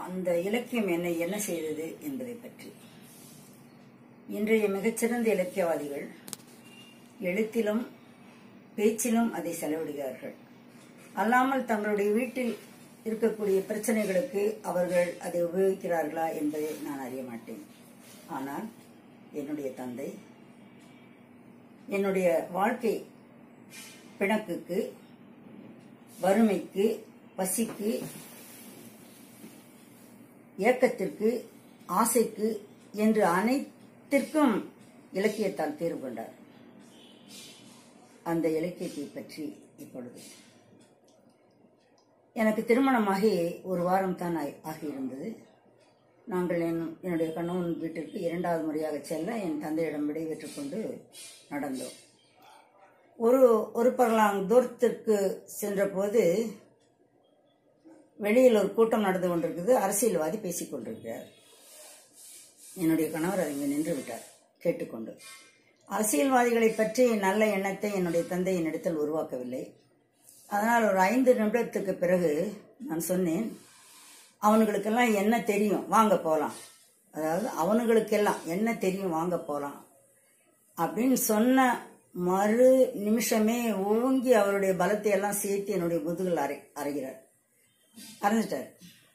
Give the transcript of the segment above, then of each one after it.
அந்த இலக்கியம் என்னை என்ன செய்தது என்பதை பற்றி இன்றைய மிகச்சிறந்த இலக்கியவாதிகள் எழுத்திலும் பேச்சிலும் அதை செலவிடுகிறார்கள் அல்லாமல் தங்களுடைய வீட்டில் இருக்கக்கூடிய பிரச்சனைகளுக்கு அவர்கள் அதை உபயோகிக்கிறார்களா என்பதை நான் அறிய மாட்டேன் ஆனால் என்னுடைய தந்தை என்னுடைய வாழ்க்கை பிணக்குக்கு வறுமைக்கு பசிக்கு ஏக்கத்திற்கு ஆசைக்கு என்று அனைத்திற்கும் இலக்கியத்தால் தீர்வு கொண்டார் அந்த இலக்கியத்தை பற்றி இப்பொழுது எனக்கு திருமணமாகி ஒரு வாரம் தான் ஆகி- ஆகியிருந்தது நாங்கள் என் என்னுடைய கணவன் வீட்டிற்கு இரண்டாவது முறையாக செல்ல என் தந்தையிடம் விடைபெற்றுக் கொண்டு நடந்தோம் ஒரு ஒரு பரலாங் தூரத்திற்கு சென்றபோது வெளியில் ஒரு கூட்டம் நடந்து கொண்டிருக்குது அரசியல்வாதி பேசிக் கொண்டிருக்கிறார் என்னுடைய கணவர் அங்கே நின்று விட்டார் கேட்டுக்கொண்டு அரசியல்வாதிகளை பற்றி நல்ல எண்ணத்தை என்னுடைய தந்தை என்னிடத்தில் உருவாக்கவில்லை அதனால் ஒரு ஐந்து நிமிடத்துக்கு பிறகு நான் சொன்னேன் அவனுங்களுக்கெல்லாம் என்ன தெரியும் வாங்க போகலாம் அதாவது அவனுங்களுக்கெல்லாம் என்ன தெரியும் வாங்க போகலாம் அப்படின்னு சொன்ன மறு நிமிஷமே ஓங்கி அவருடைய பலத்தை எல்லாம் சேர்த்து என்னுடைய முதுகில் அரை அரைகிறார் அரைஞ்சிட்டார்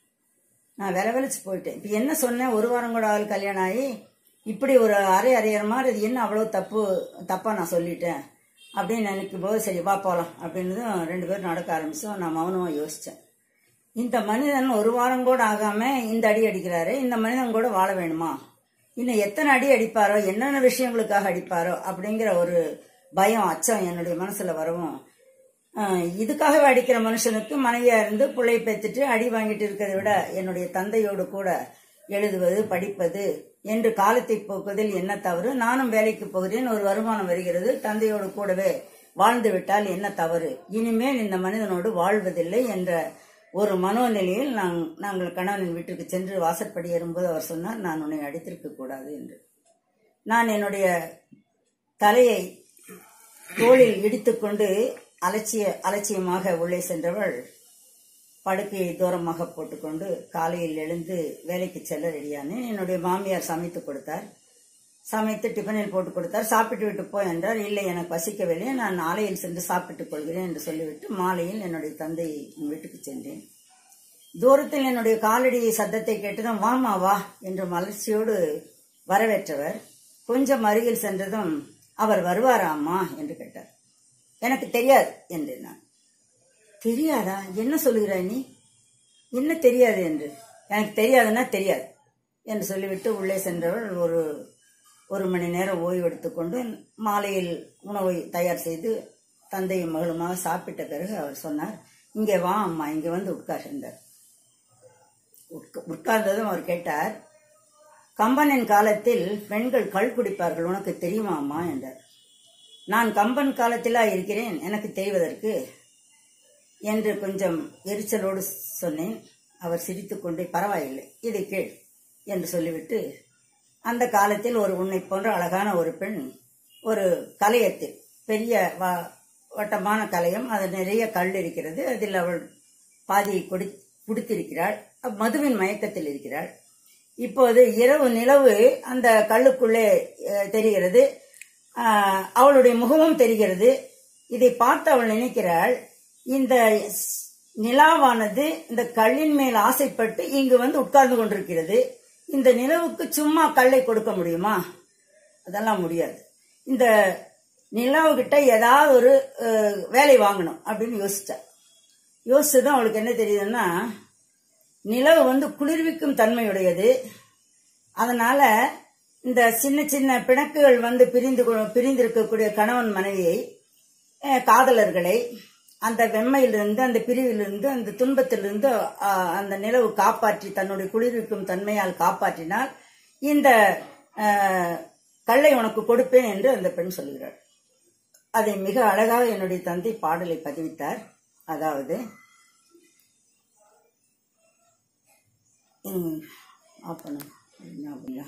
நான் வில விளைச்சு போயிட்டேன் இப்போ என்ன சொன்னேன் ஒரு வாரம் கூட ஆள் கல்யாணம் ஆகி இப்படி ஒரு அரை அரையிற மாதிரி இது என்ன அவ்வளோ தப்பு தப்பாக நான் சொல்லிட்டேன் அப்படின்னு நினைக்கும் போது சரி வா போகலாம் அப்படின்னதும் ரெண்டு பேரும் நடக்க ஆரம்பிச்சோம் நான் மௌனமாக யோசித்தேன் இந்த மனிதன் ஒரு வாரம் கூட ஆகாம இந்த அடி அடிக்கிறாரு இந்த மனிதன் கூட வாழ வேணுமா இன்னும் எத்தனை அடி அடிப்பாரோ என்னென்ன விஷயங்களுக்காக அடிப்பாரோ அப்படிங்கிற ஒரு பயம் அச்சம் என்னுடைய மனசுல வரவும் ஆஹ், இதுக்காகவே அடிக்கிற மனுஷனுக்கு மனைவியா இருந்து பிள்ளை பெற்றுட்டு அடி வாங்கிட்டு இருக்கிறதை விட என்னுடைய தந்தையோடு கூட எழுதுவது படிப்பது என்று காலத்தை போக்குவதில் என்ன தவறு நானும் வேலைக்கு போகிறேன் ஒரு வருமானம் வருகிறது தந்தையோடு கூடவே வாழ்ந்து விட்டால் என்ன தவறு இனிமேல் இந்த மனிதனோடு வாழ்வதில்லை என்ற ஒரு மனோநிலையில் நாங் நாங்கள் கணவனின் வீட்டுக்கு சென்று வாசற்படி ஏறும்போது அவர் சொன்னார் நான் உன்னை அடித்திருக்க கூடாது என்று நான் என்னுடைய தலையை தோளில் இடித்துக்கொண்டு அலட்சிய அலட்சியமாக உள்ளே சென்றவள் படுக்கையை தூரமாக போட்டுக்கொண்டு காலையில் எழுந்து வேலைக்கு செல்ல ரெடியானேன் என்னுடைய மாமியார் சமைத்து கொடுத்தார் சமைத்து டிஃபனில் போட்டு கொடுத்தார் சாப்பிட்டு விட்டு போ என்றார் இல்லை எனக்கு பசிக்கவில்லை நான் ஆலையில் சென்று சாப்பிட்டுக் கொள்கிறேன் என்று சொல்லிவிட்டு மாலையில் என்னுடைய தந்தை வீட்டுக்கு சென்றேன் தூரத்தில் என்னுடைய காலடி சத்தத்தை கேட்டதும் வாமா வா என்று மலர்ச்சியோடு வரவேற்றவர் கொஞ்சம் அருகில் சென்றதும் அவர் வருவாரா அம்மா என்று கேட்டார் எனக்கு தெரியாது என்றேன் நான் தெரியாதா என்ன சொல்லுகிறாய் நீ என்ன தெரியாது என்று எனக்கு தெரியாதுன்னா தெரியாது என்று சொல்லிவிட்டு உள்ளே சென்றவள் ஒரு ஒரு மணி நேரம் ஓய்வு எடுத்துக்கொண்டு மாலையில் உணவை தயார் செய்து தந்தையும் மகளுமாக சாப்பிட்ட பிறகு அவர் சொன்னார் இங்கே வா அம்மா இங்கே வந்து உட்கார் என்றார் உட்க- உட்கார்ந்ததும் அவர் கேட்டார் கம்பனின் காலத்தில் பெண்கள் கள் குடிப்பார்கள் உனக்கு தெரியுமா அம்மா என்றார் நான் கம்பன் காலத்திலா இருக்கிறேன் எனக்கு தெரிவதற்கு என்று கொஞ்சம் எரிச்சலோடு சொன்னேன் அவர் சிரித்துக்கொண்டே பரவாயில்லை இதை கேள் என்று சொல்லிவிட்டு அந்த காலத்தில் ஒரு உன்னை போன்ற அழகான ஒரு பெண் ஒரு கலையத்தில் பெரிய வ- வட்டமான கலையம் அது நிறைய கல் இருக்கிறது அதில் அவள் பாதியை கொடி குடித்திருக்கிறாள் மதுவின் மயக்கத்தில் இருக்கிறாள் இப்போது இரவு நிலவு அந்த கல்லுக்குள்ளே அஹ், தெரிகிறது ஆஹ், அவளுடைய முகமும் தெரிகிறது இதை பார்த்து அவள் நினைக்கிறாள் இந்த ஸ்- நிலாவானது இந்த கல்லின் மேல் ஆசைப்பட்டு இங்கு வந்து உட்கார்ந்து கொண்டிருக்கிறது இந்த நிலவுக்கு சும்மா கல்லை கொடுக்க முடியுமா அதெல்லாம் முடியாது இந்த நிலாவுகிட்ட ஏதாவது ஒரு அஹ், வேலை வாங்கணும் அப்படின்னு யோசிச்சா யோசிச்சதும் அவளுக்கு என்ன தெரியுதுன்னா நிலவு வந்து குளிர்விக்கும் தன்மையுடையது அதனால இந்த சின்ன சின்ன பிணக்குகள் வந்து பிரிந்து கொ- பிரிந்திருக்கக்கூடிய கணவன் மனைவியை அஹ், காதலர்களை அந்த வெம்மையிலிருந்து அந்த பிரிவிலிருந்து அந்த துன்பத்திலிருந்து அஹ், அந்த நிலவு காப்பாற்றி தன்னுடைய குளிர்விக்கும் தன்மையால் காப்பாற்றினால் இந்த அஹ், கல்லை உனக்கு கொடுப்பேன் என்று அந்த பெண் சொல்கிறாள் அதை மிக அழகாக என்னுடைய தந்தை பாடலை பதிவித்தார் அதாவது ம், ஆஃப் பண்ணு. என்ன அப்படியா?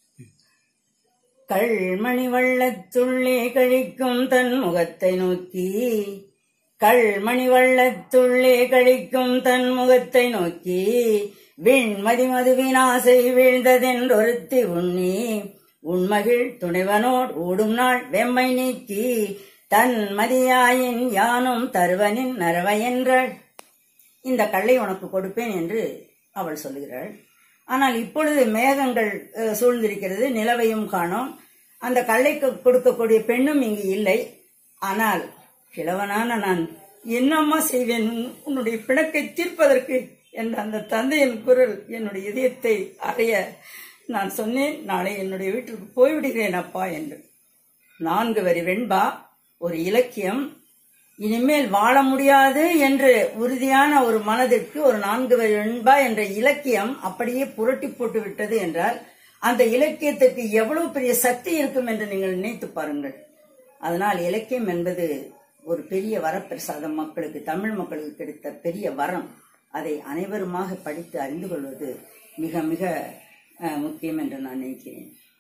கள்மணி வள்ளத்துள்ளே கழிக்கும் தன் முகத்தை நோக்கி கள்மணி வள்ளத்துள்ளே கழிக்கும் தன் முகத்தை நோக்கி விண்மதி மதுவினாசை வீழ்ந்ததென்றொருத்தி உண்ணி உண்மகிழ் துணைவனோடு ஊடும் நாள் வெம்மை நீக்கி தன் மதியாயின் யானும் தருவனின் நரவையென்றாள் இந்த கல்லை உனக்கு கொடுப்பேன் என்று அவள் சொல்லுகிறாள் ஆனால் இப்பொழுது மேகங்கள் அஹ், சூழ்ந்திருக்கிறது நிலவையும் காணோம் அந்த கல்லை கொ- கொடுக்கக்கூடிய பெண்ணும் இங்கு இல்லை ஆனால் கிழவனான நான் என்னம்மா செய்வேன் உன்- உன்னுடைய பிணக்கை தீர்ப்பதற்கு என்ற அந்த தந்தையின் குரல் என்னுடைய இதயத்தை அறைய நான் சொன்னேன் நாளை என்னுடைய வீட்டிற்கு போய்விடுகிறேன் அப்பா என்று நான்கு வரி வெண்பா ஒரு இலக்கியம் இனிமேல் வாழ முடியாது என்று உறுதியான ஒரு மனதிற்கு ஒரு நான்கு வரி வெண்பா என்ற இலக்கியம் அப்படியே புரட்டி போட்டு விட்டது என்றால் அந்த இலக்கியத்துக்கு எவ்வளவு பெரிய சக்தி இருக்கும் என்று நீங்கள் நினைத்து பாருங்கள் அதனால் இலக்கியம் என்பது ஒரு பெரிய வரப்பிரசாதம் மக்களுக்கு தமிழ் மக்களுக்கு கிடைத்த பெரிய வரம் அதை அனைவருமாக படித்து அறிந்து கொள்வது மிக மிக அஹ், முக்கியம் என்று நான் நினைக்கிறேன்